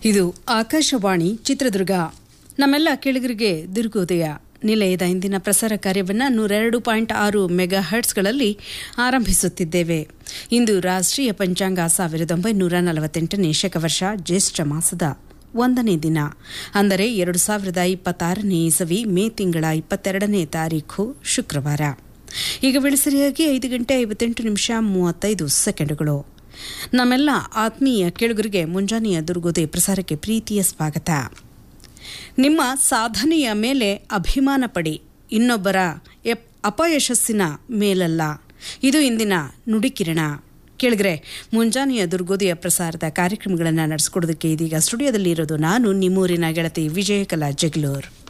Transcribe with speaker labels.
Speaker 1: ಇದು ಆಕಾಶವಾಣಿ ಚಿತ್ರದುರ್ಗ ನಮ್ಮೆಲ್ಲ ಕೆಳಗರಿಗೆ ದುರ್ಗೋದಯ ನಿಲಯದ ಇಂದಿನ ಪ್ರಸಾರ ಕಾರ್ಯವನ್ನು ನೂರೆರಡು ಪಾಯಿಂಟ್ ಆರು ಮೆಗಾ ಹರ್ಟ್ಸ್ಗಳಲ್ಲಿ ಆರಂಭಿಸುತ್ತಿದ್ದೇವೆ ಇಂದು ರಾಷ್ಟ್ರೀಯ ಪಂಚಾಂಗ ಸಾವಿರದ ಒಂಬೈನೂರ ನಲವತ್ತೆಂಟನೇ ಶಕವರ್ಷ ಜ್ಯೇಷ್ಠ ಮಾಸದ ಒಂದನೇ ದಿನ ಅಂದರೆ ಎರಡು ಸಾವಿರದ ಇಪ್ಪತ್ತಾರನೇ ಇಸವಿ ಮೇ ತಿಂಗಳ ಇಪ್ಪತ್ತೆರಡನೇ ತಾರೀಖು ಶುಕ್ರವಾರ ಈಗ ಬೆಳೆಸರಿಯಾಗಿ ಐದು ಗಂಟೆ ಐವತ್ತೆಂಟು ನಿಮಿಷ ಮೂವತ್ತೈದು ಸೆಕೆಂಡುಗಳು ನಮ್ಮೆಲ್ಲ ಆತ್ಮೀಯ ಕೇಳುಗರಿಗೆ ಮುಂಜಾನೆಯ ದುರ್ಗೋದಯ ಪ್ರಸಾರಕ್ಕೆ ಪ್ರೀತಿಯ ಸ್ವಾಗತ ನಿಮ್ಮ ಸಾಧನೆಯ ಮೇಲೆ ಅಭಿಮಾನ ಪಡಿ ಇನ್ನೊಬ್ಬರ ಎಪ್- ಅಪಯಶಸ್ಸಿನ ಮೇಲಲ್ಲ ಇದು ಇಂದಿನ ನುಡಿಕಿರಣ ಕೇಳಿದ್ರೆ ಮುಂಜಾನೆಯ ದುರ್ಗೋದಯ ಪ್ರಸಾರದ ಕಾರ್ಯಕ್ರಮಗಳನ್ನು ನಡೆಸ್ಕೊಡೋದಕ್ಕೆ ಇದೀಗ ಸ್ಟುಡಿಯೋದಲ್ಲಿ ಇರೋದು ನಾನು ನಿಮ್ಮೂರಿನ ಗೆಳತಿ ವಿಜಯಕಲಾ ಜಗ್ಲೂರ್